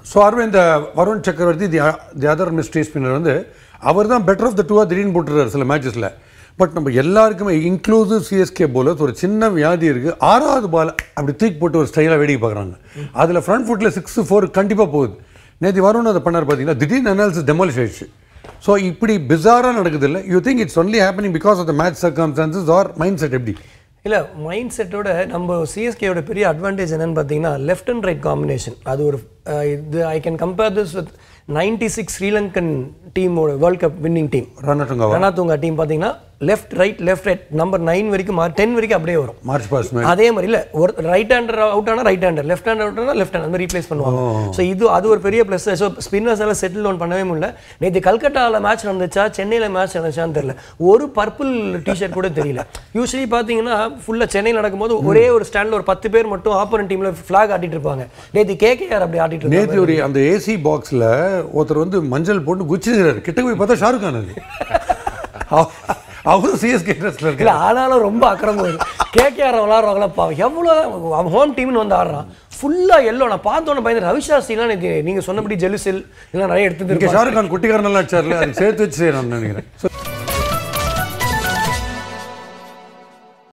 so Aravind Varun Chakravarthy the the other mystery spinner வந்து அவர் தான் பெட்டர் ஆஃப் த டூவாக திடீர்னு போட்டுறாரு சில மேட்சஸில் பட் நம்ம எல்லாருக்குமே இன்க்ளூசிவ் சிஎஸ்கே போலர்ஸ் ஒரு சின்ன வியாதி இருக்குது ஆறாவது பால் அப்படி தூக்கி போட்டு ஒரு ஸ்டைலாக வேடிக்கை பார்க்குறாங்க அதில் ஃப்ரண்ட் ஃபுட்டில் சிக்ஸ் ஃபோர் கண்டிப்பாக போகுது நேற்று வருண் அதை பண்ணார் பார்த்தீங்கன்னா திடீர்னு அனாலிசிஸ் டெமாலிஷ் ஆயிடுச்சு ஸோ இப்படி பிசாராக நடக்குது இல்லை you think it's only happening because of the match circumstances or mind set எப்படி இல்லை மைண்ட் செட்டோட நம்ம சிஎஸ்கேயோட பெரிய அட்வான்டேஜ் என்னன்னு பார்த்தீங்கன்னா லெஃப்ட் அண்ட் ரைட் காம்பினேஷன் அது ஒரு அஹ், இது I can compare this with ninety six Sri Lankan டீமோட வேர்ல்ட் கப் வின்னிங் டீம் ரன்னட்டுங்கவா ரணாத்துங்கா டீம் பார்த்தீங்கன்னா left right left right number nine வரைக்கும் டென் வரைக்கும் அப்படியே வரும் மார்ச் பாஸ் மேட்ச் அதே மாதிரி இல்ல ஒரு ரைட் ஹேண்டர் அவுட் ஆனா right hander left hander out ஆனா லெஃப்ட் ஹேண்ட் அந்த மாதிரி ரீப்ளேஸ் பண்ணுவாங்க ஸோ இது அது ஒரு பெரிய ப்ளஸ் ஸோ ஸ்பின்னர்ஸ் எல்லாம் செட்டில் ஒன் பண்ணவே முடியல நேற்று கல்கட்டாவில் மேட்ச் நடந்துச்சா சென்னையில் மேட்ச் நடந்துச்சான்னு தெரியல ஒரு பர்பிள் டிஷர்ட் கூட தெரியல யூஸ்வலி பார்த்தீங்கன்னா ஃபுல்லாக சென்னையில் நடக்கும்போது ஒரே ஒரு ஸ்டாண்டில் ஒரு பத்து பேர் மட்டும் ஆப்போனன்ட் டீமில் ஃப்ளாக் ஆட்டிட்டு இருப்பாங்க நேற்று கேகேஆர் அப்படி ஆட்டிட்டு இருக்காங்க நேற்று ஒரு அந்த ஏசி பாக்ஸில் ஒருத்தர் வந்து மஞ்சள் போட்டு குச்சிருக்கிறாரு கிட்ட போய் பார்த்தா ஷாருக் கான் அது அவ- அவரும் சிஎஸ்கே ட்ரெஸ்ல இருக்காரு இல்ல ஆனாலும் ரொம்ப அக்கறம் போகுது கேகேஆர் விளாட்றவங்கள பா எவ்வளோ அவன் ஹோம் டீம்னு வந்து ஆடுறான் ஃபுல்லாக எல்லோ நான் பார்த்தோன்னே பயந்து ரவிசாஸ்திரிலாம் நேற்று நீங்கள் சொன்னபடி ஜெலுசில் எல்லாம் நிறைய எடுத்துட்டு இங்கே ஷாருக் கான் குட்டிக்காரனெல்லாம் அடிச்சார்ல அது சேர்த்து வச்சு செய்யறான்னு நினைக்கிறேன் So,